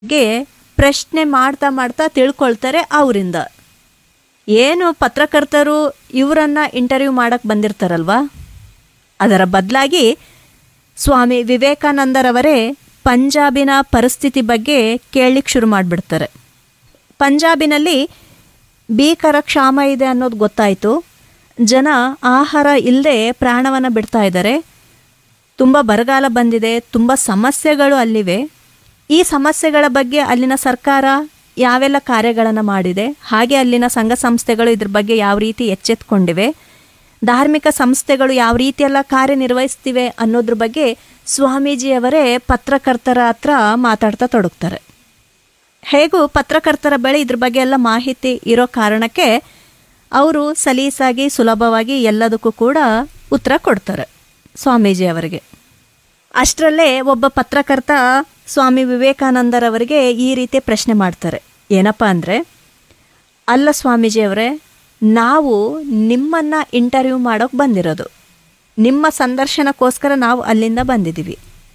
ಗೆ ಪ್ರಶ್ನೆ ಮಾಡ್ತಾ ಮಾಡ್ತಾ ತಿಳ್ಕೊಳ್ತಾರೆ ಅವರಿಂದ ಏನು ಪತ್ರಕರ್ತರು ಇವರನ್ನ ಇಂಟರ್ವ್ಯೂ ಮಾಡಕ್ಕೆ ಬಂದಿರ್ತಾರಲ್ವಾ ಅದರ ಬದಲಾಗಿ ಸ್ವಾಮಿ ವಿವೇಕಾನಂದರವರೇ ಪಂಜಾಬಿನ ಪರಿಸ್ಥಿತಿ ಬಗ್ಗೆ ಕೇಳಲಿಕ್ಕೆ ಶುರು ಮಾಡಿಬಿಡ್ತಾರೆ ಪಂಜಾಬಿನಲ್ಲಿ ಭೀಕರ ಕ್ಷಾಮ ಇದೆ ಅನ್ನೋದು ಗೊತ್ತಾಯಿತು ಜನ ಆಹಾರ ಇಲ್ಲದೆ ಪ್ರಾಣವನ್ನು ಬಿಡ್ತಾ ಇದ್ದಾರೆ ತುಂಬ ಬರಗಾಲ ಬಂದಿದೆ ತುಂಬ ಸಮಸ್ಯೆಗಳು ಅಲ್ಲಿವೆ ಈ ಸಮಸ್ಯೆಗಳ ಬಗ್ಗೆ ಅಲ್ಲಿನ ಸರ್ಕಾರ ಯಾವೆಲ್ಲ ಕಾರ್ಯಗಳನ್ನು ಮಾಡಿದೆ ಹಾಗೆ ಅಲ್ಲಿನ ಸಂಘ ಸಂಸ್ಥೆಗಳು ಇದ್ರ ಬಗ್ಗೆ ಯಾವ ರೀತಿ ಎಚ್ಚೆತ್ಕೊಂಡಿವೆ ಧಾರ್ಮಿಕ ಸಂಸ್ಥೆಗಳು ಯಾವ ರೀತಿಯೆಲ್ಲ ಕಾರ್ಯನಿರ್ವಹಿಸ್ತಿವೆ ಅನ್ನೋದ್ರ ಬಗ್ಗೆ ಸ್ವಾಮೀಜಿಯವರೇ ಪತ್ರಕರ್ತರ ಹತ್ರ ಮಾತಾಡ್ತಾ ತೊಡಗ್ತಾರೆ ಹೇಗೂ ಪತ್ರಕರ್ತರ ಬಳಿ ಇದ್ರ ಬಗ್ಗೆ ಎಲ್ಲ ಮಾಹಿತಿ ಇರೋ ಕಾರಣಕ್ಕೆ ಅವರು ಸಲೀಸಾಗಿ ಸುಲಭವಾಗಿ ಎಲ್ಲದಕ್ಕೂ ಕೂಡ ಉತ್ತರ ಕೊಡ್ತಾರೆ ಸ್ವಾಮೀಜಿ ಅವರಿಗೆ ಅಷ್ಟರಲ್ಲೇ ಒಬ್ಬ ಪತ್ರಕರ್ತ ಸ್ವಾಮಿ ವಿವೇಕಾನಂದರವರಿಗೆ ಈ ರೀತಿ ಪ್ರಶ್ನೆ ಮಾಡ್ತಾರೆ ಏನಪ್ಪ ಅಂದರೆ ಅಲ್ಲ ಸ್ವಾಮೀಜಿಯವರೇ ನಾವು ನಿಮ್ಮನ್ನು ಇಂಟರ್ವ್ಯೂ ಮಾಡೋಕ್ಕೆ ಬಂದಿರೋದು ನಿಮ್ಮ ಸಂದರ್ಶನಕ್ಕೋಸ್ಕರ ನಾವು ಅಲ್ಲಿಂದ ಬಂದಿದ್ದೀವಿ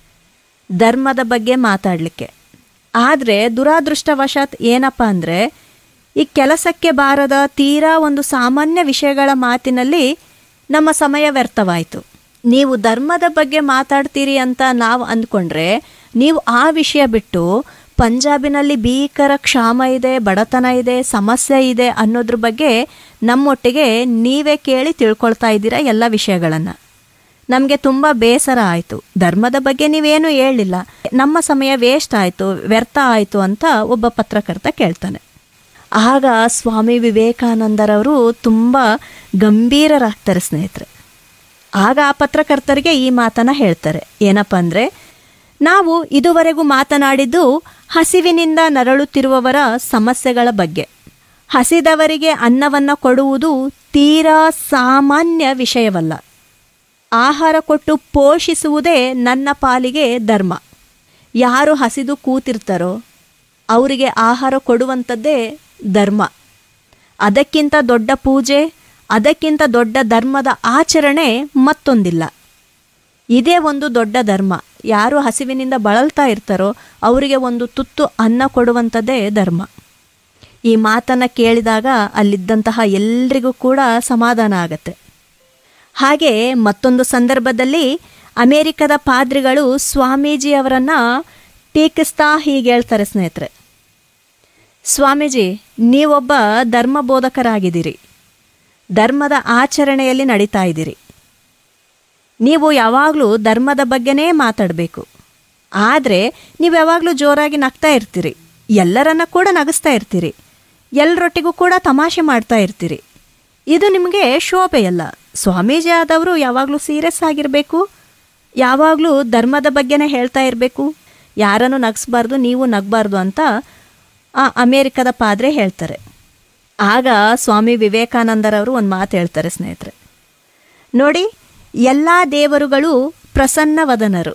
ಧರ್ಮದ ಬಗ್ಗೆ ಮಾತಾಡಲಿಕ್ಕೆ ಆದರೆ ದುರಾದೃಷ್ಟವಶಾತ್ ಏನಪ್ಪ ಅಂದರೆ ಈ ಕೆಲಸಕ್ಕೆ ಬಾರದ ತೀರಾ ಒಂದು ಸಾಮಾನ್ಯ ವಿಷಯಗಳ ಮಾತಿನಲ್ಲಿ ನಮ್ಮ ಸಮಯ ವ್ಯರ್ಥವಾಯಿತು ನೀವು ಧರ್ಮದ ಬಗ್ಗೆ ಮಾತಾಡ್ತೀರಿ ಅಂತ ನಾವು ಅಂದ್ಕೊಂಡ್ರೆ ನೀವು ಆ ವಿಷಯ ಬಿಟ್ಟು ಪಂಜಾಬಿನಲ್ಲಿ ಭೀಕರ ಕ್ಷಾಮ ಇದೆ ಬಡತನ ಇದೆ ಸಮಸ್ಯೆ ಇದೆ ಅನ್ನೋದ್ರ ಬಗ್ಗೆ ನಮ್ಮೊಟ್ಟಿಗೆ ನೀವೇ ಕೇಳಿ ತಿಳ್ಕೊಳ್ತಾ ಇದ್ದೀರಾ ಎಲ್ಲ ವಿಷಯಗಳನ್ನು ನಮಗೆ ತುಂಬ ಬೇಸರ ಆಯಿತು ಧರ್ಮದ ಬಗ್ಗೆ ನೀವೇನು ಹೇಳಿಲ್ಲ ನಮ್ಮ ಸಮಯ ವೇಸ್ಟ್ ಆಯಿತು ವ್ಯರ್ಥ ಆಯಿತು ಅಂತ ಒಬ್ಬ ಪತ್ರಕರ್ತ ಕೇಳ್ತಾನೆ ಆಗ ಸ್ವಾಮಿ ವಿವೇಕಾನಂದರವರು ತುಂಬ ಗಂಭೀರರಾಗ್ತಾರೆ ಸ್ನೇಹಿತರೆ ಆಗ ಆ ಪತ್ರಕರ್ತರಿಗೆ ಈ ಮಾತನ್ನು ಹೇಳ್ತಾರೆ ಏನಪ್ಪ ಅಂದರೆ ನಾವು ಇದುವರೆಗೂ ಮಾತನಾಡಿದ್ದು ಹಸಿವಿನಿಂದ ನರಳುತ್ತಿರುವವರ ಸಮಸ್ಯೆಗಳ ಬಗ್ಗೆ ಹಸಿದವರಿಗೆ ಅನ್ನವನ್ನು ಕೊಡುವುದು ತೀರಾ ಸಾಮಾನ್ಯ ವಿಷಯವಲ್ಲ ಆಹಾರ ಕೊಟ್ಟು ಪೋಷಿಸುವುದೇ ನನ್ನ ಪಾಲಿಗೆ ಧರ್ಮ ಯಾರು ಹಸಿದು ಕೂತಿರ್ತಾರೋ ಅವರಿಗೆ ಆಹಾರ ಕೊಡುವಂಥದ್ದೇ ಧರ್ಮ ಅದಕ್ಕಿಂತ ದೊಡ್ಡ ಪೂಜೆ ಅದಕ್ಕಿಂತ ದೊಡ್ಡ ಧರ್ಮದ ಆಚರಣೆ ಮತ್ತೊಂದಿಲ್ಲ ಇದೇ ಒಂದು ದೊಡ್ಡ ಧರ್ಮ ಯಾರು ಹಸಿವಿನಿಂದ ಬಳಲ್ತಾ ಇರ್ತಾರೋ ಅವರಿಗೆ ಒಂದು ತುತ್ತು ಅನ್ನ ಕೊಡುವಂಥದ್ದೇ ಧರ್ಮ ಈ ಮಾತನ್ನು ಕೇಳಿದಾಗ ಅಲ್ಲಿದ್ದಂತಹ ಎಲ್ರಿಗೂ ಕೂಡ ಸಮಾಧಾನ ಆಗತ್ತೆ ಹಾಗೆ ಮತ್ತೊಂದು ಸಂದರ್ಭದಲ್ಲಿ ಅಮೇರಿಕದ ಪಾದ್ರಿಗಳು ಸ್ವಾಮೀಜಿಯವರನ್ನ ಟೀಕಿಸ್ತಾ ಹೀಗೆ ಹೇಳ್ತಾರೆ ಸ್ನೇಹಿತರೆ ಸ್ವಾಮೀಜಿ ನೀವೊಬ್ಬ ಧರ್ಮ ಬೋಧಕರಾಗಿದ್ದೀರಿ ಧರ್ಮದ ಆಚರಣೆಯಲ್ಲಿ ನಡೀತಾ ಇದ್ದೀರಿ ನೀವು ಯಾವಾಗಲೂ ಧರ್ಮದ ಬಗ್ಗೆನೇ ಮಾತಾಡಬೇಕು ಆದರೆ ನೀವು ಯಾವಾಗಲೂ ಜೋರಾಗಿ ನಗ್ತಾ ಇರ್ತೀರಿ ಎಲ್ಲರನ್ನ ಕೂಡ ನಗಿಸ್ತಾ ಇರ್ತೀರಿ ಎಲ್ಲರೊಟ್ಟಿಗೂ ಕೂಡ ತಮಾಷೆ ಮಾಡ್ತಾ ಇರ್ತೀರಿ ಇದು ನಿಮಗೆ ಶೋಭೆಯಲ್ಲ ಸ್ವಾಮೀಜಿ ಆದವರು ಯಾವಾಗಲೂ ಸೀರಿಯಸ್ ಆಗಿರಬೇಕು ಯಾವಾಗಲೂ ಧರ್ಮದ ಬಗ್ಗೆನೇ ಹೇಳ್ತಾ ಇರಬೇಕು ಯಾರನ್ನು ನಗಿಸ್ಬಾರ್ದು ನೀವು ನಗಬಾರ್ದು ಅಂತ ಆ ಅಮೇರಿಕದ ಪಾದ್ರೆ ಹೇಳ್ತಾರೆ ಆಗ ಸ್ವಾಮಿ ವಿವೇಕಾನಂದರವರು ಒಂದು ಮಾತು ಹೇಳ್ತಾರೆ ಸ್ನೇಹಿತರೆ ನೋಡಿ ಎಲ್ಲ ದೇವರುಗಳು ಪ್ರಸನ್ನವದನರು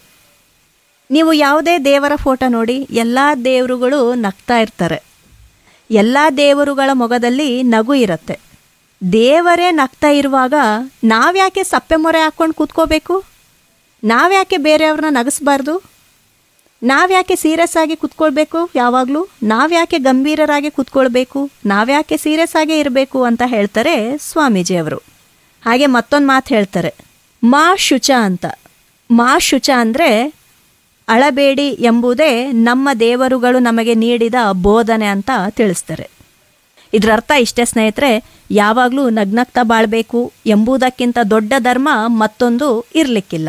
ನೀವು ಯಾವುದೇ ದೇವರ ಫೋಟೋ ನೋಡಿ ಎಲ್ಲ ದೇವರುಗಳು ನಗ್ತಾ ಇರ್ತಾರೆ ಎಲ್ಲ ದೇವರುಗಳ ಮೊಗದಲ್ಲಿ ನಗು ಇರುತ್ತೆ ದೇವರೇ ನಗ್ತಾ ಇರುವಾಗ ನಾವ್ಯಾಕೆ ಸಪ್ಪೆ ಮೊರೆ ಹಾಕ್ಕೊಂಡು ಕೂತ್ಕೋಬೇಕು ನಾವ್ಯಾಕೆ ಬೇರೆಯವ್ರನ್ನ ನಗಿಸ್ಬಾರ್ದು ನಾವ್ಯಾಕೆ ಸೀರಿಯಸ್ ಆಗಿ ಕೂತ್ಕೊಳ್ಬೇಕು ಯಾವಾಗಲೂ ನಾವ್ಯಾಕೆ ಗಂಭೀರರಾಗಿ ಕೂತ್ಕೊಳ್ಬೇಕು ನಾವ್ಯಾಕೆ ಸೀರಿಯಸ್ ಆಗೇ ಇರಬೇಕು ಅಂತ ಹೇಳ್ತಾರೆ ಸ್ವಾಮೀಜಿಯವರು ಹಾಗೆ ಮತ್ತೊಂದು ಮಾತು ಹೇಳ್ತಾರೆ ಮಾ ಶುಚ ಅಂತ ಮಾ ಶುಚ ಅಂದರೆ ಅಳಬೇಡಿ ಎಂಬುದೇ ನಮ್ಮ ದೇವರುಗಳು ನಮಗೆ ನೀಡಿದ ಬೋಧನೆ ಅಂತ ತಿಳಿಸ್ತಾರೆ ಇದರ ಅರ್ಥ ಇಷ್ಟೇ ಸ್ನೇಹಿತರೆ ಯಾವಾಗಲೂ ನಗ್ನಗ್ತಾ ಬಾಳಬೇಕು ಎಂಬುದಕ್ಕಿಂತ ದೊಡ್ಡ ಧರ್ಮ ಮತ್ತೊಂದು ಇರಲಿಕ್ಕಿಲ್ಲ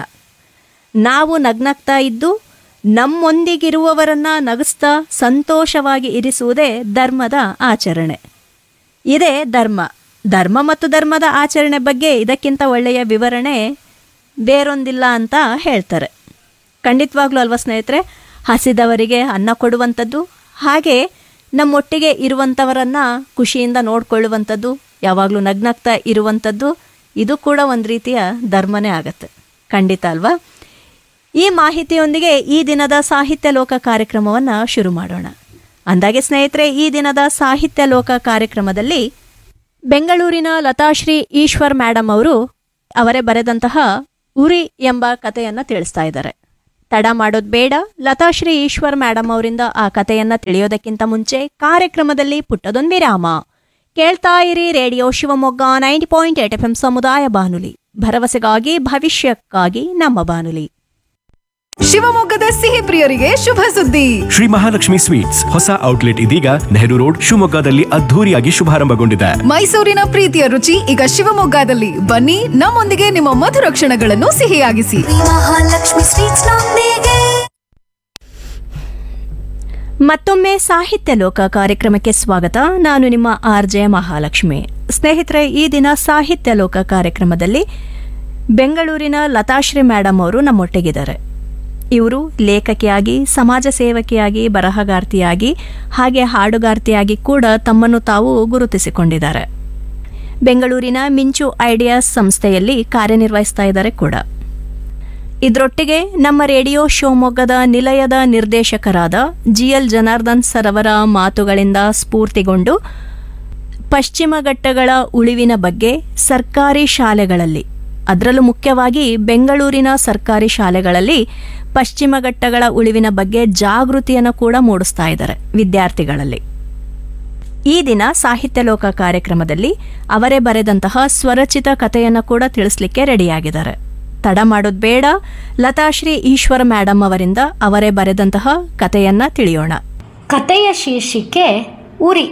ನಾವು ನಗ್ನಗ್ತಾ ಇದ್ದು ನಮ್ಮೊಂದಿಗಿರುವವರನ್ನ ನಗಿಸ್ತಾ ಸಂತೋಷವಾಗಿ ಇರಿಸುವುದೇ ಧರ್ಮದ ಆಚರಣೆ ಇದೇ ಧರ್ಮ ಧರ್ಮ ಮತ್ತು ಧರ್ಮದ ಆಚರಣೆ ಬಗ್ಗೆ ಇದಕ್ಕಿಂತ ಒಳ್ಳೆಯ ವಿವರಣೆ ಬೇರೊಂದಿಲ್ಲ ಅಂತ ಹೇಳ್ತಾರೆ ಖಂಡಿತವಾಗ್ಲೂ ಅಲ್ವಾ ಸ್ನೇಹಿತರೆ ಹಸಿದವರಿಗೆ ಅನ್ನ ಕೊಡುವಂಥದ್ದು ಹಾಗೆ ನಮ್ಮೊಟ್ಟಿಗೆ ಇರುವಂಥವರನ್ನ ಖುಷಿಯಿಂದ ನೋಡ್ಕೊಳ್ಳುವಂಥದ್ದು ಯಾವಾಗಲೂ ನಗ್ನಗ್ತಾ ಇರುವಂಥದ್ದು ಇದು ಕೂಡ ಒಂದು ರೀತಿಯ ಧರ್ಮನೇ ಆಗತ್ತೆ ಖಂಡಿತ ಅಲ್ವಾ ಈ ಮಾಹಿತಿಯೊಂದಿಗೆ ಈ ದಿನದ ಸಾಹಿತ್ಯ ಲೋಕ ಕಾರ್ಯಕ್ರಮವನ್ನು ಶುರು ಮಾಡೋಣ ಅಂದಾಗೆ ಸ್ನೇಹಿತರೆ ಈ ದಿನದ ಸಾಹಿತ್ಯ ಲೋಕ ಕಾರ್ಯಕ್ರಮದಲ್ಲಿ ಬೆಂಗಳೂರಿನ ಲತಾಶ್ರೀ ಈಶ್ವರ್ ಮೇಡಮ್ ಅವರು ಅವರೇ ಬರೆದಂತಹ ಉರಿ ಎಂಬ ಕಥೆಯನ್ನು ತಿಳಿಸ್ತಾ ಇದ್ದಾರೆ ತಡ ಮಾಡೋದು ಬೇಡ ಲತಾಶ್ರೀ ಈಶ್ವರ್ ಮೇಡಮ್ ಅವರಿಂದ ಆ ಕಥೆಯನ್ನ ತಿಳಿಯೋದಕ್ಕಿಂತ ಮುಂಚೆ ಕಾರ್ಯಕ್ರಮದಲ್ಲಿ ಪುಟ್ಟದೊಂದು ವಿರಾಮ ಕೇಳ್ತಾ ಇರಿ radio Shivamogga ninety point eight F M ಸಮುದಾಯ ಬಾನುಲಿ ಭರವಸೆಗಾಗಿ ಭವಿಷ್ಯಕ್ಕಾಗಿ ನಮ್ಮ ಬಾನುಲಿ ಶಿವಮೊಗ್ಗದ ಸಿಹಿ ಪ್ರಿಯರಿಗೆ ಶುಭ ಸುದ್ದಿ ಶ್ರೀ ಮಹಾಲಕ್ಷ್ಮಿ ಸ್ವೀಟ್ಸ್ ಹೊಸ ಔಟ್ಲೆಟ್ ಇದೀಗ ನೆಹರು ರೋಡ್ ಶಿವಮೊಗ್ಗದಲ್ಲಿ ಅದ್ಧೂರಿಯಾಗಿ ಶುಭಾರಂಭಗೊಂಡಿದೆ ಮೈಸೂರಿನ ಪ್ರೀತಿಯ ರುಚಿ ಈಗ ಶಿವಮೊಗ್ಗದಲ್ಲಿ ಬನ್ನಿ ನಮ್ಮೊಂದಿಗೆ ನಿಮ್ಮ ಮಧುರ ಕ್ಷಣಗಳನ್ನು ಸಿಹಿಯಾಗಿಸಿ ಮಹಾಲಕ್ಷ್ಮಿ ಸ್ವೀಟ್ಸ್ ನೊಂದಿಗೆ ಮತ್ತೊಮ್ಮೆ ಸಾಹಿತ್ಯ ಲೋಕ ಕಾರ್ಯಕ್ರಮಕ್ಕೆ ಸ್ವಾಗತ ನಾನು ನಿಮ್ಮ ಆರ್ ಜೆ ಮಹಾಲಕ್ಷ್ಮಿ ಸ್ನೇಹಿತರೆ ಈ ದಿನ ಸಾಹಿತ್ಯ ಲೋಕ ಕಾರ್ಯಕ್ರಮದಲ್ಲಿ ಬೆಂಗಳೂರಿನ ಲತಾಶ್ರೀ ಮೇಡಮ್ ಅವರು ನಮ್ಮೊಟ್ಟಿಗಿದ್ದಾರೆ ಇವರು ಲೇಖಕಿಯಾಗಿ ಸಮಾಜ ಸೇವಕಿಯಾಗಿ ಬರಹಗಾರ್ತಿಯಾಗಿ ಹಾಗೆ ಹಾಡುಗಾರ್ತಿಯಾಗಿ ಕೂಡ ತಮ್ಮನ್ನು ತಾವು ಗುರುತಿಸಿಕೊಂಡಿದ್ದಾರೆ ಬೆಂಗಳೂರಿನ ಮಿಂಚು ಐಡಿಯಾಸ್ ಸಂಸ್ಥೆಯಲ್ಲಿ ಕಾರ್ಯನಿರ್ವಹಿಸ್ತಾ ಇದ್ದಾರೆ ಕೂಡ ಇದರೊಟ್ಟಿಗೆ ನಮ್ಮ ರೇಡಿಯೋ ಶಿವಮೊಗ್ಗದ ನಿಲಯದ ನಿರ್ದೇಶಕರಾದ ಜಿ ಎಲ್ ಜನಾರ್ದನ್ ಸರ್ ಅವರ ಮಾತುಗಳಿಂದ ಸ್ಫೂರ್ತಿಗೊಂಡು ಪಶ್ಚಿಮ ಘಟ್ಟಗಳ ಉಳಿವಿನ ಬಗ್ಗೆ ಸರ್ಕಾರಿ ಶಾಲೆಗಳಲ್ಲಿ ಅದರಲ್ಲೂ ಮುಖ್ಯವಾಗಿ ಬೆಂಗಳೂರಿನ ಸರ್ಕಾರಿ ಶಾಲೆಗಳಲ್ಲಿ ಪಶ್ಚಿಮ ಘಟ್ಟಗಳ ಉಳಿವಿನ ಬಗ್ಗೆ ಜಾಗೃತಿಯನ್ನು ಕೂಡ ಮೂಡಿಸ್ತಾ ಇದ್ದಾರೆ ವಿದ್ಯಾರ್ಥಿಗಳಲ್ಲಿ ಈ ದಿನ ಸಾಹಿತ್ಯ ಲೋಕ ಕಾರ್ಯಕ್ರಮದಲ್ಲಿ ಅವರೇ ಬರೆದಂತಹ ಸ್ವರಚಿತ ಕಥೆಯನ್ನು ಕೂಡ ತಿಳಿಸ್ಲಿಕ್ಕೆ ರೆಡಿಯಾಗಿದ್ದಾರೆ ತಡ ಮಾಡೋದು ಬೇಡ ಲತಾಶ್ರೀ ಈಶ್ವರ ಮೇಡಮ್ ಅವರಿಂದ ಅವರೇ ಬರೆದಂತಹ ಕಥೆಯನ್ನ ತಿಳಿಯೋಣ ಕತೆಯ ಶೀರ್ಷಿಕೆ ಉರಿ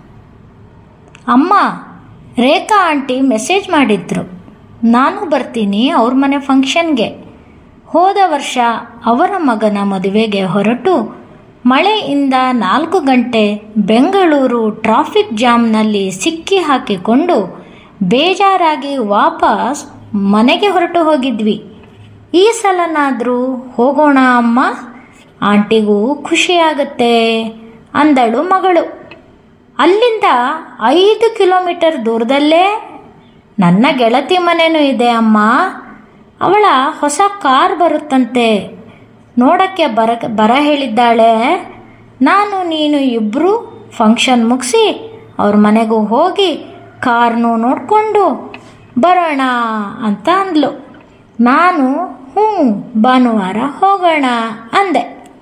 ಅಮ್ಮ ರೇಖಾ ಆಂಟಿ ಮೆಸೇಜ್ ಮಾಡಿದ್ರು ನಾನು ಬರ್ತೀನಿ ಅವ್ರ ಮನೆ ಫಂಕ್ಷನ್ಗೆ ಹೋದ ವರ್ಷ ಅವರ ಮಗನ ಮದುವೆಗೆ ಹೊರಟು ಮಳೆಯಿಂದ ನಾಲ್ಕು ಗಂಟೆ ಬೆಂಗಳೂರು ಟ್ರಾಫಿಕ್ ಜಾಮ್ನಲ್ಲಿ ಸಿಕ್ಕಿ ಹಾಕಿಕೊಂಡು ಬೇಜಾರಾಗಿ ವಾಪಸ್ ಮನೆಗೆ ಹೊರಟು ಹೋಗಿದ್ವಿ ಈ ಸಲನಾದರೂ ಹೋಗೋಣ ಅಮ್ಮ ಆಂಟಿಗೂ ಖುಷಿಯಾಗತ್ತೆ ಅಂದಳು ಮಗಳು ಅಲ್ಲಿಂದ ಐದು ಕಿಲೋಮೀಟರ್ ದೂರದಲ್ಲೇ ನನ್ನ ಗೆಳತಿ ಮನೆನೂ ಇದೆ ಅಮ್ಮ ಅವಳ ಹೊಸ ಕಾರ್ ಬರುತ್ತಂತೆ ನೋಡಕ್ಕೆ ಬರ ಬರ ಹೇಳಿದ್ದಾಳೆ ನಾನು ನೀನು ಇಬ್ಬರು ಫಂಕ್ಷನ್ ಮುಗಿಸಿ ಅವ್ರ ಮನೆಗೂ ಹೋಗಿ ಕಾರ್ನು ನೋಡಿಕೊಂಡು ಬರೋಣ ಅಂತ ಅಂದ್ಲು ನಾನು ಹ್ಞೂ ಭಾನುವಾರ ಹೋಗೋಣ ಅಂದೆ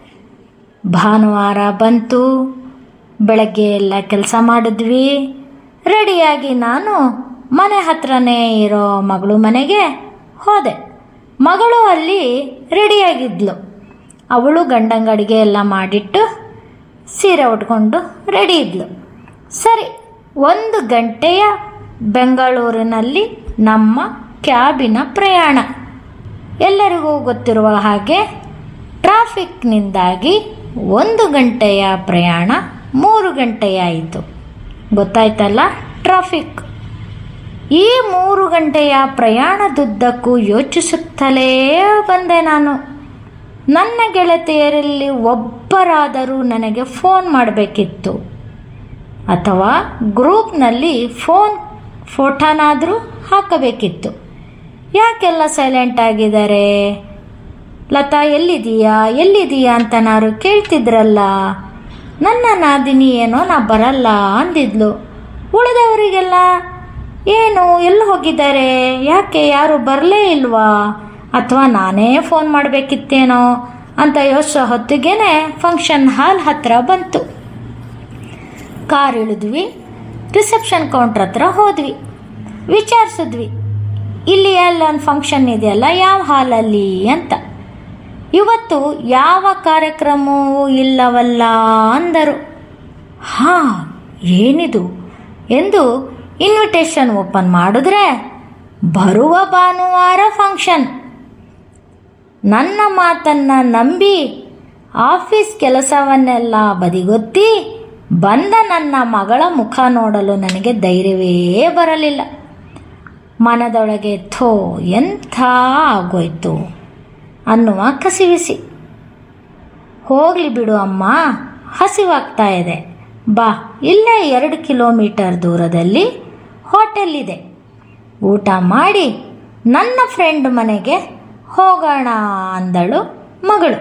ಭಾನುವಾರ ಬಂತು ಬೆಳಗ್ಗೆ ಎಲ್ಲ ಕೆಲಸ ಮಾಡಿದ್ವಿ ರೆಡಿಯಾಗಿ ನಾನು ಮನೆ ಹತ್ರನೇ ಇರೋ ಮಗಳು ಮನೆಗೆ ಹೋದೆ ಮಗಳು ಅಲ್ಲಿ ರೆಡಿಯಾಗಿದ್ಲು ಅವಳು ಗಂಡಂಗ ಅಡುಗೆ ಎಲ್ಲ ಮಾಡಿಟ್ಟು ಸೀರೆ ಉಟ್ಕೊಂಡು ರೆಡಿ ಇದ್ಲು ಸರಿ ಒಂದು ಗಂಟೆಯ ಬೆಂಗಳೂರಿನಲ್ಲಿ ನಮ್ಮ ಕ್ಯಾಬಿನ ಪ್ರಯಾಣ ಎಲ್ಲರಿಗೂ ಗೊತ್ತಿರುವ ಹಾಗೆ ಟ್ರಾಫಿಕ್ನಿಂದಾಗಿ ಒಂದು ಗಂಟೆಯ ಪ್ರಯಾಣ ಮೂರು ಗಂಟೆಯಾಯಿತು ಗೊತ್ತಾಯ್ತಲ್ಲ ಟ್ರಾಫಿಕ್ ಈ ಮೂರು ಗಂಟೆಯ ಪ್ರಯಾಣದುದ್ದಕ್ಕೂ ಯೋಚಿಸುತ್ತಲೇ ಬಂದೆ ನಾನು ನನ್ನ ಗೆಳತಿಯರಲ್ಲಿ ಒಬ್ಬರಾದರೂ ನನಗೆ ಫೋನ್ ಮಾಡಬೇಕಿತ್ತು ಅಥವಾ ಗ್ರೂಪ್ನಲ್ಲಿ ಫೋನ್ ಫೋಟೋನಾದರೂ ಹಾಕಬೇಕಿತ್ತು ಯಾಕೆಲ್ಲ ಸೈಲೆಂಟ್ ಆಗಿದ್ದಾರೆ ಲತಾ ಎಲ್ಲಿದೀಯಾ ಎಲ್ಲಿದೀಯಾ ಅಂತನಾರು ಕೇಳ್ತಿದ್ರಲ್ಲ ನನ್ನ ನಾದಿನಿ ಏನೋ ನಾ ಬರಲ್ಲ ಅಂದಿದ್ಲು ಉಳಿದವರಿಗೆಲ್ಲ ಏನು ಎಲ್ಲಿ ಹೋಗಿದ್ದಾರೆ ಯಾಕೆ ಯಾರು ಬರಲೇ ಇಲ್ವಾ ಅಥವಾ ನಾನೇ ಫೋನ್ ಮಾಡಬೇಕಿತ್ತೇನೋ ಅಂತ ಯೋಚಿಸೋ ಹೊತ್ತಿಗೆನೆ ಫಂಕ್ಷನ್ ಹಾಲ್ ಹತ್ರ ಬಂತು ಕಾರ್ ಇಳಿದ್ವಿ ರಿಸೆಪ್ಷನ್ ಕೌಂಟ್ರ್ ಹತ್ರ ಹೋದ್ವಿ ವಿಚಾರಿಸಿದ್ವಿ ಇಲ್ಲಿ ಅಲ್ಲೊಂದು ಫಂಕ್ಷನ್ ಇದೆಯಲ್ಲ ಯಾವ ಹಾಲಲ್ಲಿ ಅಂತ ಇವತ್ತು ಯಾವ ಕಾರ್ಯಕ್ರಮವೂ ಇಲ್ಲವಲ್ಲ ಅಂದರು ಹಾ ಏನಿದು ಎಂದು ಇನ್ವಿಟೇಷನ್ ಓಪನ್ ಮಾಡಿದ್ರೆ ಬರುವ ಭಾನುವಾರ ಫಂಕ್ಷನ್ ನನ್ನ ಮಾತನ್ನು ನಂಬಿ ಆಫೀಸ್ ಕೆಲಸವನ್ನೆಲ್ಲ ಬದಿಗೊತ್ತಿ ಬಂದ ನನ್ನ ಮಗಳ ಮುಖ ನೋಡಲು ನನಗೆ ಧೈರ್ಯವೇ ಬರಲಿಲ್ಲ ಮನದೊಳಗೆ ಥೋ ಎಂಥ ಆಗೋಯ್ತು ಅನ್ನುವ ಕಸಿವಿಸಿ ಹೋಗಲಿ ಬಿಡು ಅಮ್ಮ ಹಸಿವಾಗ್ತಾ ಇದೆ ಬಾ ಇಲ್ಲೇ ಎರಡು ಕಿಲೋಮೀಟರ್ ದೂರದಲ್ಲಿ ಹೋಟೆಲ್ ಇದೆ ಊಟ ಮಾಡಿ ನನ್ನ ಫ್ರೆಂಡ್ ಮನೆಗೆ ಹೋಗೋಣ ಅಂದಳು ಮಗಳು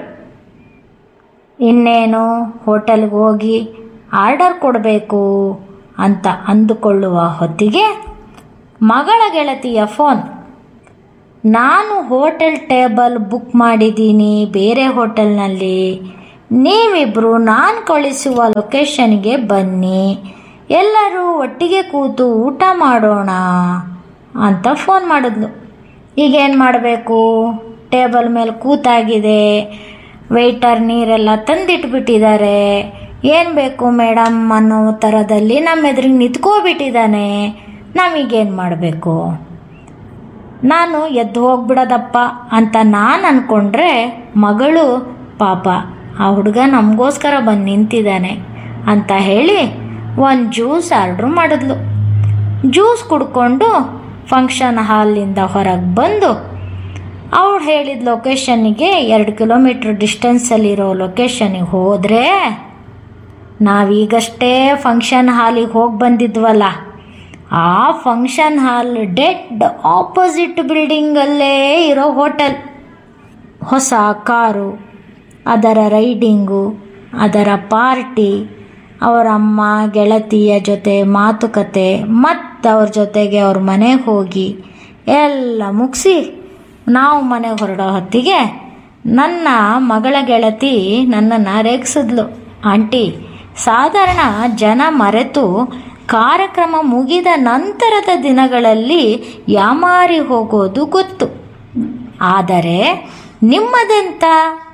ಇನ್ನೇನು ಹೋಟೆಲ್ಗೆ ಹೋಗಿ ಆರ್ಡರ್ ಕೊಡಬೇಕು ಅಂತ ಅಂದುಕೊಳ್ಳುವ ಹೊತ್ತಿಗೆ ಮಗಳ ಗೆಳತಿಯ ಫೋನ್ ನಾನು ಹೋಟೆಲ್ ಟೇಬಲ್ ಬುಕ್ ಮಾಡಿದ್ದೀನಿ ಬೇರೆ ಹೋಟೆಲ್ನಲ್ಲಿ ನೀವಿಬ್ಬರು ನಾನು ಕಳಿಸುವ ಲೊಕೇಶನ್ಗೆ ಬನ್ನಿ ಎಲ್ಲರೂ ಒಟ್ಟಿಗೆ ಕೂತು ಊಟ ಮಾಡೋಣ ಅಂತ ಫೋನ್ ಮಾಡಿದ್ಲು ಈಗೇನು ಮಾಡಬೇಕು ಟೇಬಲ್ ಮೇಲೆ ಕೂತಾಗಿದೆ ವೆಯ್ಟರ್ ನೀರೆಲ್ಲ ತಂದಿಟ್ಬಿಟ್ಟಿದ್ದಾರೆ ಏನು ಬೇಕು ಮೇಡಮ್ ಅನ್ನೋ ಥರದಲ್ಲಿ ನಮ್ಮ ಎದುರಿಗೆ ನಿಂತ್ಕೋಬಿಟ್ಟಿದ್ದಾನೆ ನಮಗೇನು ಮಾಡಬೇಕು ನಾನು ಎದ್ದು ಹೋಗ್ಬಿಡೋದಪ್ಪ ಅಂತ ನಾನು ಅಂದ್ಕೊಂಡ್ರೆ ಮಗಳು ಪಾಪ ಆ ಹುಡುಗ ನಮಗೋಸ್ಕರ ಬಂದು ನಿಂತಿದ್ದಾನೆ ಅಂತ ಹೇಳಿ ಒಂದು ಜ್ಯೂಸ್ ಆರ್ಡ್ರ್ ಮಾಡಿದ್ಲು ಜ್ಯೂಸ್ ಕುಡ್ಕೊಂಡು ಫಂಕ್ಷನ್ ಹಾಲಿಂದ ಹೊರಗೆ ಬಂದು ಅವಳು ಹೇಳಿದ ಲೊಕೇಶನ್ನಿಗೆ ಎರಡು ಕಿಲೋಮೀಟ್ರ್ ಡಿಸ್ಟೆನ್ಸಲ್ಲಿರೋ ಲೊಕೇಶನಿಗೆ ಹೋದರೆ ನಾವೀಗಷ್ಟೇ ಫಂಕ್ಷನ್ ಹಾಲಿಗೆ ಹೋಗಿ ಬಂದಿದ್ವಲ್ಲ ಆ ಫಂಕ್ಷನ್ ಹಾಲ್ ಡೆಡ್ ಆಪೋಸಿಟ್ ಬಿಲ್ಡಿಂಗಲ್ಲೇ ಇರೋ ಹೋಟೆಲ್ ಹೊಸ ಕಾರು ಅದರ ರೈಡಿಂಗು ಅದರ ಪಾರ್ಟಿ ಅವರ ಅಮ್ಮ ಗೆಳತಿಯ ಜೊತೆ ಮಾತುಕತೆ ಮತ್ತು ಅವ್ರ ಜೊತೆಗೆ ಅವ್ರ ಮನೆಗೆ ಹೋಗಿ ಎಲ್ಲ ಮುಗಿಸಿ ನಾವು ಮನೆಗೆ ಹೊರಡೋ ಹೊತ್ತಿಗೆ ನನ್ನ ಮಗಳ ಗೆಳತಿ ನನ್ನನ್ನು ರೇಗಿಸಿದ್ಲು ಆಂಟಿ ಸಾಧಾರಣ ಜನ ಮರೆತು ಕಾರ್ಯಕ್ರಮ ಮುಗಿದ ನಂತರದ ದಿನಗಳಲ್ಲಿ ಯಾಮಾರಿ ಹೋಗೋದು ಗೊತ್ತು ಆದರೆ ನಿಮ್ಮದೆಂತ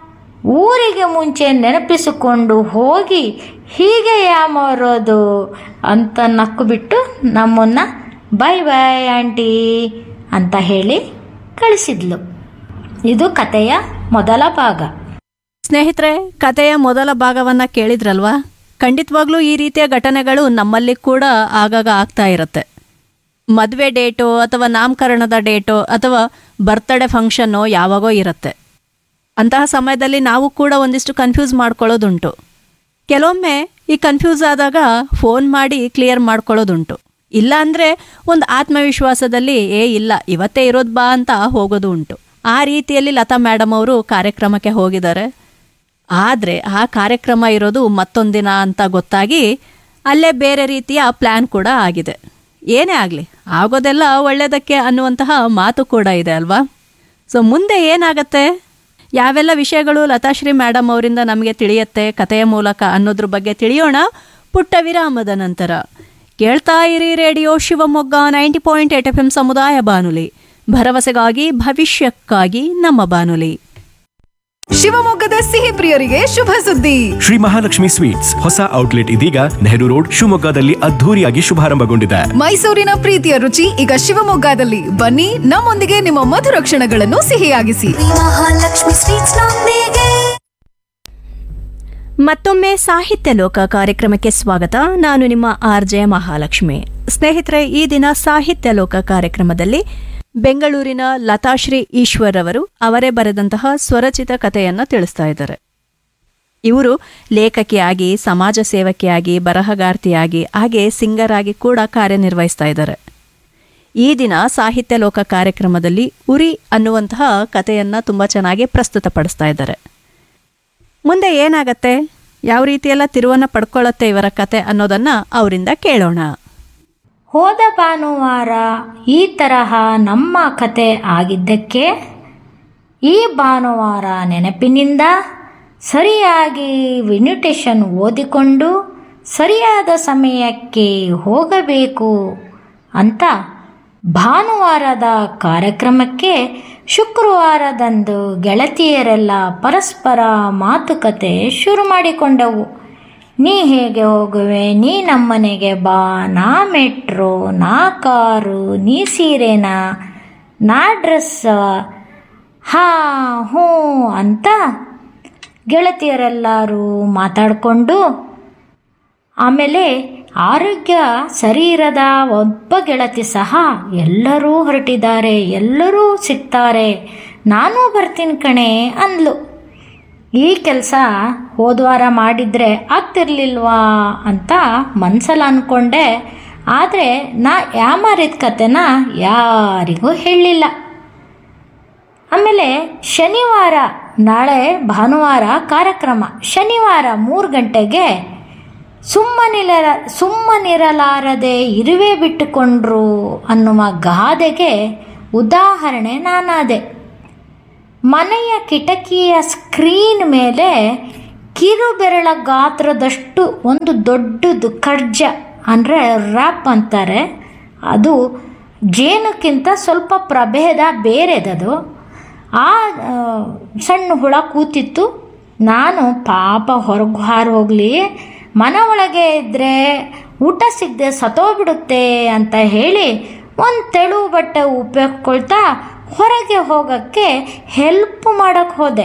ಊರಿಗೆ ಮುಂಚೆ ನೆನಪಿಸಿಕೊಂಡು ಹೋಗಿ ಹೀಗೆ ಯಾಮಾರೋದು ಅಂತ ನಕ್ಕು ಬಿಟ್ಟು ನಮ್ಮನ್ನ ಬೈ ಬೈ ಆಂಟಿ ಅಂತ ಹೇಳಿ ಕಳಿಸಿದ್ಲು ಇದು ಕತೆಯ ಮೊದಲ ಭಾಗ ಸ್ನೇಹಿತರೆ ಕಥೆಯ ಮೊದಲ ಭಾಗವನ್ನ ಕೇಳಿದ್ರಲ್ವಾ ಖಂಡಿತವಾಗ್ಲೂ ಈ ರೀತಿಯ ಘಟನೆಗಳು ನಮ್ಮಲ್ಲಿ ಕೂಡ ಆಗಾಗ ಆಗ್ತಾ ಇರುತ್ತೆ ಮದುವೆ ಡೇಟೋ ಅಥವಾ ನಾಮಕರಣದ ಡೇಟೋ ಅಥವಾ ಬರ್ತ್ಡೇ ಫಂಕ್ಷನ್ನೋ ಯಾವಾಗೋ ಇರುತ್ತೆ ಅಂತಹ ಸಮಯದಲ್ಲಿ ನಾವು ಕೂಡ ಒಂದಿಷ್ಟು ಕನ್ಫ್ಯೂಸ್ ಮಾಡ್ಕೊಳ್ಳೋದುಂಟು ಕೆಲವೊಮ್ಮೆ ಈ ಕನ್ಫ್ಯೂಸ್ ಆದಾಗ ಫೋನ್ ಮಾಡಿ ಕ್ಲಿಯರ್ ಮಾಡ್ಕೊಳ್ಳೋದುಂಟು ಇಲ್ಲ ಅಂದರೆ ಒಂದು ಆತ್ಮವಿಶ್ವಾಸದಲ್ಲಿ ಏ ಇಲ್ಲ ಇವತ್ತೇ ಇರೋದು ಬಾ ಅಂತ ಹೋಗೋದು ಉಂಟು ಆ ರೀತಿಯಲ್ಲಿ ಲತಾ ಮೇಡಮ್ ಅವರು ಕಾರ್ಯಕ್ರಮಕ್ಕೆ ಹೋಗಿದ್ದಾರೆ ಆದರೆ ಆ ಕಾರ್ಯಕ್ರಮ ಇರೋದು ಮತ್ತೊಂದಿನ ಅಂತ ಗೊತ್ತಾಗಿ ಅಲ್ಲೇ ಬೇರೆ ರೀತಿಯ ಪ್ಲ್ಯಾನ್ ಕೂಡ ಆಗಿದೆ ಏನೇ ಆಗಲಿ ಆಗೋದೆಲ್ಲ ಒಳ್ಳೆಯದಕ್ಕೆ ಅನ್ನುವಂತಹ ಮಾತು ಕೂಡ ಇದೆ ಅಲ್ವಾ ಸೊ ಮುಂದೆ ಏನಾಗತ್ತೆ ಯಾವೆಲ್ಲ ವಿಷಯಗಳು ಲತಾಶ್ರೀ ಮೇಡಮ್ ಅವರಿಂದ ನಮಗೆ ತಿಳಿಯುತ್ತೆ ಕಥೆಯ ಮೂಲಕ ಅನ್ನೋದ್ರ ಬಗ್ಗೆ ತಿಳಿಯೋಣ ಪುಟ್ಟ ವಿರಾಮದ ನಂತರ ಕೇಳ್ತಾ ಇರಿ radio Shivamogga ninety point eight F M ಸಮುದಾಯ ಬಾನುಲಿ ಭರವಸೆಗಾಗಿ ಭವಿಷ್ಯಕ್ಕಾಗಿ ನಮ್ಮ ಬಾನುಲಿ ಶಿವಮೊಗ್ಗದ ಸಿಹಿ ಪ್ರಿಯರಿಗೆ ಶುಭ ಸುದ್ದಿ ಶ್ರೀ ಮಹಾಲಕ್ಷ್ಮಿ ಸ್ವೀಟ್ಸ್ ಹೊಸ ಔಟ್ಲೆಟ್ ಇದೀಗ ನೆಹರು ರೋಡ್ ಶಿವಮೊಗ್ಗದಲ್ಲಿ ಅದ್ಧೂರಿಯಾಗಿ ಶುಭಾರಂಭಗೊಂಡಿದೆ ಮೈಸೂರಿನ ಪ್ರೀತಿಯ ರುಚಿ ಈಗ ಶಿವಮೊಗ್ಗದಲ್ಲಿ ಬನ್ನಿ ನಮ್ಮೊಂದಿಗೆ ನಿಮ್ಮ ಮಧುರ ಕ್ಷಣಗಳನ್ನು ಸಿಹಿಯಾಗಿಸಿ ಮಹಾಲಕ್ಷ್ಮಿ ಸ್ವೀಟ್ಸ್ ನೊಂದಿಗೆ ಮತ್ತೊಮ್ಮೆ ಸಾಹಿತ್ಯ ಲೋಕ ಕಾರ್ಯಕ್ರಮಕ್ಕೆ ಸ್ವಾಗತ ನಾನು ನಿಮ್ಮ ಆರ್ ಜೆ ಮಹಾಲಕ್ಷ್ಮಿ ಸ್ನೇಹಿತರೆ ಈ ದಿನ ಸಾಹಿತ್ಯ ಲೋಕ ಕಾರ್ಯಕ್ರಮದಲ್ಲಿ ಬೆಂಗಳೂರಿನ ಲತಾಶ್ರೀ ಈಶ್ವರ್ ಅವರು ಅವರೇ ಬರೆದಂತಹ ಸ್ವರಚಿತ ಕಥೆಯನ್ನು ತಿಳಿಸ್ತಾ ಇದ್ದಾರೆ ಇವರು ಲೇಖಕಿಯಾಗಿ ಸಮಾಜ ಸೇವಕಿಯಾಗಿ ಬರಹಗಾರ್ತಿಯಾಗಿ ಹಾಗೆ ಸಿಂಗರ್ ಆಗಿ ಕೂಡ ಕಾರ್ಯನಿರ್ವಹಿಸ್ತಾ ಇದ್ದಾರೆ ಈ ದಿನ ಸಾಹಿತ್ಯ ಲೋಕ ಕಾರ್ಯಕ್ರಮದಲ್ಲಿ ಉರಿ ಅನ್ನುವಂತಹ ಕಥೆಯನ್ನು ತುಂಬ ಚೆನ್ನಾಗಿ ಪ್ರಸ್ತುತಪಡಿಸ್ತಾ ಇದ್ದಾರೆ ಮುಂದೆ ಏನಾಗತ್ತೆ ಯಾವ ರೀತಿಯೆಲ್ಲ ತಿರುವನ್ನ ಪಡ್ಕೊಳ್ಳುತ್ತೆ ಇವರ ಕತೆ ಅನ್ನೋದನ್ನ ಅವರಿಂದ ಕೇಳೋಣ ಹೋದ ಭಾನುವಾರ ಈ ತರಹ ನಮ್ಮ ಕತೆ ಆಗಿದ್ದಕ್ಕೆ ಈ ಭಾನುವಾರ ನೆನಪಿನಿಂದ ಸರಿಯಾಗಿ ಇನ್ವಿಟೇಷನ್ ಓದಿಕೊಂಡು ಸರಿಯಾದ ಸಮಯಕ್ಕೆ ಹೋಗಬೇಕು ಅಂತ ಭಾನುವಾರದ ಕಾರ್ಯಕ್ರಮಕ್ಕೆ ಶುಕ್ರವಾರದಂದು ಗೆಳತಿಯರೆಲ್ಲ ಪರಸ್ಪರ ಮಾತುಕತೆ ಶುರು ಮಾಡಿಕೊಂಡವು ನೀ ಹೇಗೆ ಹೋಗುವೆ ನೀ ನಮ್ಮನೆಗೆ ಬಾ ನಾ ಮೆಟ್ರೋ ನಾ ಕಾರು ನೀ ಸೀರೆನಾ ನಾ ಡ್ರೆಸ್ ಹಾ ಹ್ಞೂ ಅಂತ ಗೆಳತಿಯರೆಲ್ಲರೂ ಮಾತಾಡಿಕೊಂಡು ಆಮೇಲೆ ಆರೋಗ್ಯ ಸರಿ ಇರದ ಒಬ್ಬ ಗೆಳತಿ ಸಹ ಎಲ್ಲರೂ ಹೊರಟಿದ್ದಾರೆ ಎಲ್ಲರೂ ಸಿಗ್ತಾರೆ ನಾನು ಬರ್ತೀನಿ ಕಣೆ ಅಂದ್ಲು ಈ ಕೆಲಸ ಹೋದ್ವಾರ ಮಾಡಿದರೆ ಆಗ್ತಿರ್ಲಿಲ್ವಾ ಅಂತ ಮನ್ಸಲ್ಲಿ ಅಂದ್ಕೊಂಡೆ ಆದರೆ ನಾ ಯಾಮಾರಿದ ಕತೆನ ಯಾರಿಗೂ ಹೇಳಲಿಲ್ಲ ಆಮೇಲೆ ಶನಿವಾರ ನಾಳೆ ಭಾನುವಾರ ಕಾರ್ಯಕ್ರಮ ಶನಿವಾರ ಮೂರು ಗಂಟೆಗೆ ಸುಮ್ಮನಿರ ಸುಮ್ಮನಿರಲಾರದೆ ಇರುವೆ ಬಿಟ್ಟುಕೊಂಡ್ರು ಅನ್ನುವ ಗಾದೆಗೆ ಉದಾಹರಣೆ ನಾನಾದೆ ಮನೆಯ ಕಿಟಕಿಯ ಸ್ಕ್ರೀನ್ ಮೇಲೆ ಕಿರುಬೆರಳ ಗಾತ್ರದಷ್ಟು ಒಂದು ದೊಡ್ಡದು ಕಡ್ಜ ಅಂದರೆ ರ್ಯಾಪ್ ಅಂತಾರೆ ಅದು ಜೇನುಕ್ಕಿಂತ ಸ್ವಲ್ಪ ಪ್ರಭೇದ ಬೇರೆದದು ಆ ಆ, ಸಣ್ಣ ಹುಳ ಕೂತಿತ್ತು ನಾನು ಪಾಪ ಹೊರಗೆ ಹಾರು ಹೋಗಲಿ ಮನೆ ಒಳಗೆ ಇದ್ದರೆ ಊಟ ಸಿಗದೆ ಸತ್ತೋಗ್ಬಿಡುತ್ತೆ ಅಂತ ಹೇಳಿ ಒಂದು ತೆಳು ಬಟ್ಟೆ ಉಪಯೋಗಿಸ್ಕೊಳ್ತಾ ಹೊರಗೆ ಹೋಗೋಕ್ಕೆ ಹೆಲ್ಪ್ ಮಾಡೋಕ್ಕೆ ಹೋದೆ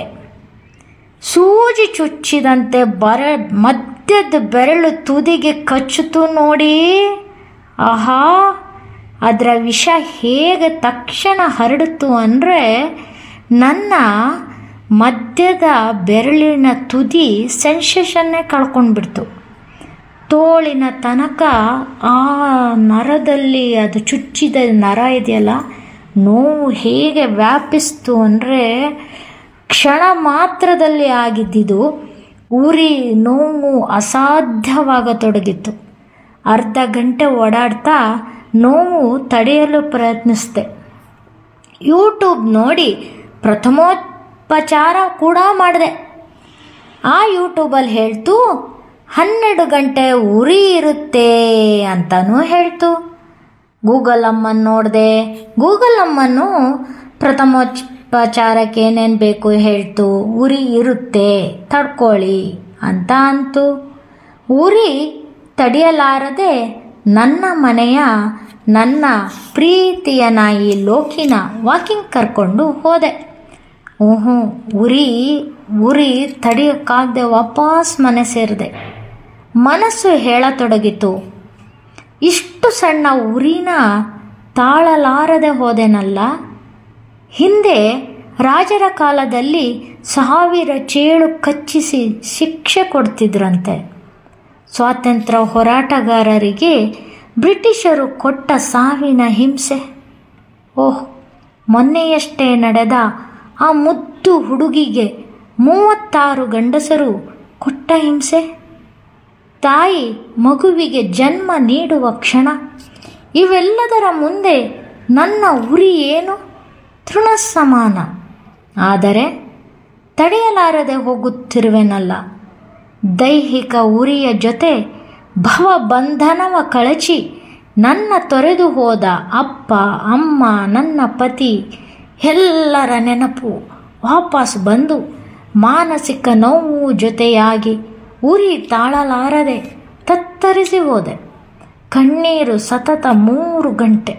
ಸೂಜಿ ಚುಚ್ಚಿದಂತೆ ಬರ ಮಧ್ಯದ ಬೆರಳು ತುದಿಗೆ ಕಚ್ಚಿತು ನೋಡಿ ಆಹಾ ಅದರ ವಿಷ ಹೇಗೆ ತಕ್ಷಣ ಹರಡಿತು ಅಂದರೆ ನನ್ನ ಮಧ್ಯದ ಬೆರಳಿನ ತುದಿ ಸೆನ್ಸೇಷನ್ನೇ ಕಳ್ಕೊಂಡ್ಬಿಡ್ತು ತೋಳಿನ ತನಕ ಆ ನರದಲ್ಲಿ ಅದು ಚುಚ್ಚಿದ ನರ ಇದೆಯಲ್ಲ ನೋವು ಹೇಗೆ ವ್ಯಾಪಿಸ್ತು ಅಂದರೆ ಕ್ಷಣ ಮಾತ್ರದಲ್ಲಿ ಆಗಿದ್ದಿದ್ದು ಉರಿ ನೋವು ಅಸಾಧ್ಯವಾಗತೊಡಗಿತ್ತು ಅರ್ಧ ಗಂಟೆ ಓಡಾಡ್ತಾ ನೋವು ತಡೆಯಲು ಪ್ರಯತ್ನಿಸಿದೆ ಯೂಟ್ಯೂಬ್ ನೋಡಿ ಪ್ರಥಮೋಪಚಾರ ಕೂಡ ಮಾಡಿದೆ ಆ ಯೂಟ್ಯೂಬಲ್ಲಿ ಹೇಳ್ತು ಹನ್ನೆರಡು ಗಂಟೆ ಉರಿ ಇರುತ್ತೆ ಅಂತಲೂ ಹೇಳ್ತು ಗೂಗಲ್ ಅಮ್ಮನ ನೋಡಿದೆ ಗೂಗಲ್ ಅಮ್ಮನು ಪ್ರಥಮೋಪಚಾರಕ್ಕೆ ಏನೇನು ಬೇಕು ಹೇಳ್ತು ಉರಿ ಇರುತ್ತೆ ತಡ್ಕೊಳ್ಳಿ ಅಂತ ಅಂತು ಉರಿ ತಡೆಯಲಾರದೆ ನನ್ನ ಮನೆಯ ನನ್ನ ಪ್ರೀತಿಯ ನಾಯಿ ಲೋಕಿನ ವಾಕಿಂಗ್ ಕರ್ಕೊಂಡು ಹೋದೆ ಓಹೋ ಉರಿ ಉರಿ ತಡೆಯೋಕ್ಕಾಗದೆ ವಾಪಸ್ ಮನೆ ಸೇರಿದೆ ಮನಸ್ಸು ಹೇಳತೊಡಗಿತು ಇಷ್ಟು ಸಣ್ಣ ಉರಿನ ತಾಳಲಾರದೆ ಹೋದೆನಲ್ಲ ಹಿಂದೆ ರಾಜರ ಕಾಲದಲ್ಲಿ ಸಾವಿರ ಚೇಳು ಕಚ್ಚಿಸಿ ಶಿಕ್ಷೆ ಕೊಡ್ತಿದ್ರಂತೆ ಸ್ವಾತಂತ್ರ್ಯ ಹೋರಾಟಗಾರರಿಗೆ ಬ್ರಿಟಿಷರು ಕೊಟ್ಟ ಸಾವಿನ ಹಿಂಸೆ ಓಹ್ ಮೊನ್ನೆಯಷ್ಟೇ ನಡೆದ ಆ ಮುದ್ದು ಹುಡುಗಿಗೆ ಮೂವತ್ತಾರು ಗಂಡಸರು ಕೊಟ್ಟ ಹಿಂಸೆ ತಾಯಿ ಮಗುವಿಗೆ ಜನ್ಮ ನೀಡುವ ಕ್ಷಣ ಇವೆಲ್ಲದರ ಮುಂದೆ ನನ್ನ ಉರಿ ಏನು ತೃಣ ಸಮಾನ ಆದರೆ ತಡೆಯಲಾರದೆ ಹೋಗುತ್ತಿರುವೆನಲ್ಲ ದೈಹಿಕ ಉರಿಯ ಜೊತೆ ಭವಬಂಧನವ ಕಳಚಿ ನನ್ನ ತೊರೆದು ಹೋದ ಅಪ್ಪ ಅಮ್ಮ ನನ್ನ ಪತಿ ಎಲ್ಲರ ನೆನಪು ವಾಪಸ್ ಬಂದು ಮಾನಸಿಕ ನೋವು ಜೊತೆಯಾಗಿ ಉರಿ ತಾಳಲಾರದೆ ತತ್ತರಿಸಿ ಹೋದೆ ಕಣ್ಣೀರು ಸತತ ಮೂರು ಗಂಟೆ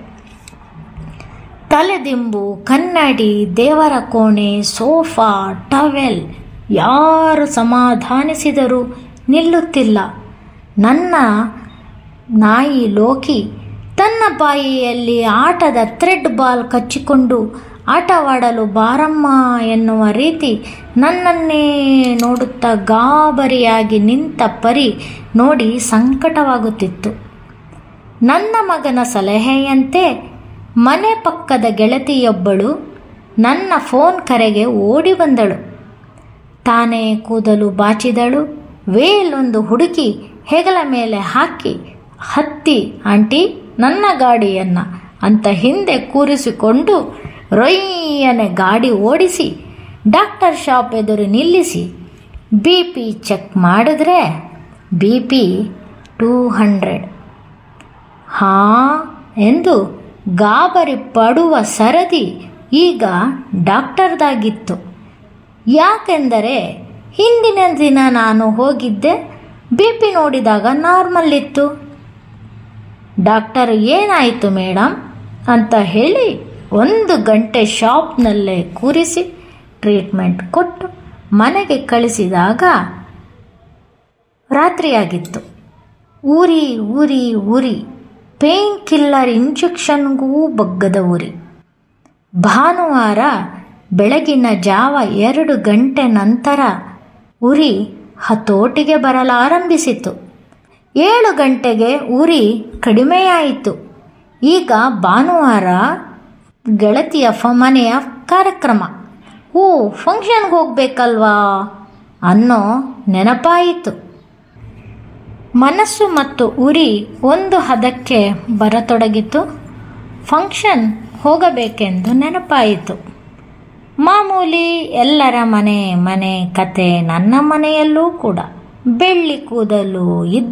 ತಲೆದಿಂಬು ಕನ್ನಡಿ ದೇವರ ಕೋಣೆ ಸೋಫಾ ಟವೆಲ್ ಯಾರು ಸಮಾಧಾನಿಸಿದರೂ ನಿಲ್ಲುತ್ತಿಲ್ಲ ನನ್ನ ನಾಯಿ ಲೋಕಿ ತನ್ನ ಬಾಯಿಯಲ್ಲಿ ಆಟದ ಥ್ರೆಡ್ ಬಾಲ್ ಕಚ್ಚಿಕೊಂಡು ಆಟವಾಡಲು ಬಾರಮ್ಮ ಎನ್ನುವ ರೀತಿ ನನ್ನನ್ನೇ ನೋಡುತ್ತಾ ಗಾಬರಿಯಾಗಿ ನಿಂತ ಪರಿ ನೋಡಿ ಸಂಕಟವಾಗುತ್ತಿತ್ತು ನನ್ನ ಮಗನ ಸಲಹೆಯಂತೆ ಮನೆ ಪಕ್ಕದ ಗೆಳತಿಯೊಬ್ಬಳು ನನ್ನ ಫೋನ್ ಕರೆಗೆ ಓಡಿ ಬಂದಳು ತಾನೇ ಕೂದಲು ಬಾಚಿದಳು ವೇಲೊಂದು ಹುಡುಕಿ ಹೆಗಲ ಮೇಲೆ ಹಾಕಿ ಹತ್ತಿ ಆಂಟಿ ನನ್ನ ಗಾಡಿಯನ್ನ ಅಂತ ಹಿಂದೆ ಕೂರಿಸಿಕೊಂಡು ರೊಯ್ಯನೆ ಗಾಡಿ ಓಡಿಸಿ ಡಾಕ್ಟರ್ ಶಾಪ್ ಎದುರು ನಿಲ್ಲಿಸಿ ಬಿ ಪಿ ಚೆಕ್ ಮಾಡಿದ್ರೆ ಬಿ ಪಿ ಟೂ ಹಂಡ್ರೆಡ್ ಹಾ ಎಂದು ಗಾಬರಿ ಪಡುವ ಸರದಿ ಈಗ ಡಾಕ್ಟರ್ದಾಗಿತ್ತು ಯಾಕೆಂದರೆ ಹಿಂದಿನ ದಿನ ನಾನು ಹೋಗಿದ್ದೆ ಬಿ ಪಿ ನೋಡಿದಾಗ ನಾರ್ಮಲ್ ಇತ್ತು ಡಾಕ್ಟರ್ ಏನಾಯಿತು ಮೇಡಮ್ ಅಂತ ಹೇಳಿ ಒಂದು ಗಂಟೆ ಶಾಪ್ನಲ್ಲೇ ಕೂರಿಸಿ ಟ್ರೀಟ್ಮೆಂಟ್ ಕೊಟ್ಟು ಮನೆಗೆ ಕಳಿಸಿದಾಗ ರಾತ್ರಿಯಾಗಿತ್ತು ಉರಿ ಉರಿ ಉರಿ ಪೇನ್ ಕಿಲ್ಲರ್ ಇಂಜೆಕ್ಷನ್ಗೂ ಬಗ್ಗದ ಉರಿ ಭಾನುವಾರ ಬೆಳಗಿನ ಜಾವ ಎರಡು ಗಂಟೆ ನಂತರ ಉರಿ ಹತೋಟಿಗೆ ಬರಲಾರಂಭಿಸಿತು ಏಳು ಗಂಟೆಗೆ ಉರಿ ಕಡಿಮೆಯಾಯಿತು ಈಗ ಭಾನುವಾರ ಗೆಳತಿಯ ಫ ಮನೆಯ ಕಾರ್ಯಕ್ರಮ ಓ ಫಂಕ್ಷನ್ಗೆ ಹೋಗ್ಬೇಕಲ್ವಾ ಅನ್ನೋ ನೆನಪಾಯಿತು ಮನಸ್ಸು ಮತ್ತು ಉರಿ ಒಂದು ಹದಕ್ಕೆ ಬರತೊಡಗಿತು ಫಂಕ್ಷನ್ ಹೋಗಬೇಕೆಂದು ನೆನಪಾಯಿತು ಮಾಮೂಲಿ ಎಲ್ಲರ ಮನೆ ಮನೆ ಕತೆ ನನ್ನ ಮನೆಯಲ್ಲೂ ಕೂಡ ಬೆಳ್ಳಿ ಕೂದಲು ಇದ್ದ